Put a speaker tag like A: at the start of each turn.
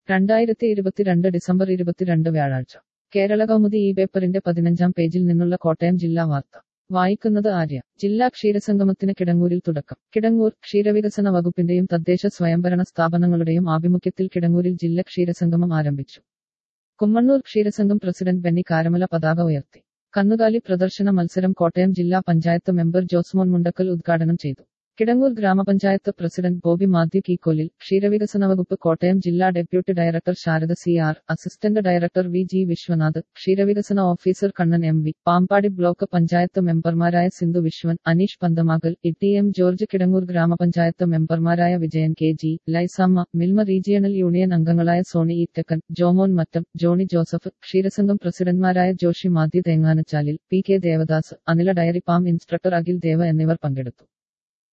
A: രണ്ടായിരത്തി ഇരുപത്തിരണ്ട് ഡിസംബർ ഇരുപത്തിരണ്ട് വ്യാഴാഴ്ച കേരള കൗമുദി ഈ പേപ്പറിന്റെ പതിനഞ്ചാം പേജിൽ നിന്നുള്ള കോട്ടയം ജില്ലാ വാർത്ത വായിക്കുന്നത് ആര്യ ജില്ലാ ക്ഷീരസംഗമത്തിന് കിടങ്ങൂരിൽ തുടക്കം കിടങ്ങൂർ ക്ഷീരവികസന വകുപ്പിന്റെയും തദ്ദേശ സ്വയംഭരണ സ്ഥാപനങ്ങളുടെയും ആഭിമുഖ്യത്തിൽ കിടങ്ങൂരിൽ ജില്ലാ ക്ഷീരസംഗമം ആരംഭിച്ചു കുമ്മണ്ണൂർ ക്ഷീരസംഘം പ്രസിഡന്റ് ബെന്നി കാരമല പതാക ഉയർത്തി കന്നുകാലി പ്രദർശന മത്സരം കോട്ടയം ജില്ലാ പഞ്ചായത്ത് മെമ്പർ ജോസ്മോൻ മുണ്ടക്കൽ ഉദ്ഘാടനം ചെയ്തു കിടങ്ങൂർ ഗ്രാമപഞ്ചായത്ത് പ്രസിഡന്റ് ബോബി മാത്യു കീക്കോലിൽ ക്ഷീരവികസന വകുപ്പ് കോട്ടയം ജില്ലാ deputy director Sarada C R assistant director V G Viswanath ക്ഷീരവികസന officer Kannan M V Pampady block panchayat മെമ്പർമാരായ സിന്ധു വിശ്വൻ അനീഷ് പന്തമാകൽ ഇ എം ജോർജ് കിടങ്ങൂർ ഗ്രാമപഞ്ചായത്ത് മെമ്പർമാരായ Vijayan K G Laisamma Milma regional union അംഗങ്ങളായ സോണി ഈറ്റക്കൻ ജോമോൻ മറ്റം ജോണി ജോസഫ് ക്ഷീരസംഘം പ്രസിഡന്റ്മാരായ Joshi Mathew Thenganachalil P K Devadas Anila dairy farm instructor Akhil Deva എന്നിവർ പങ്കെടുത്തു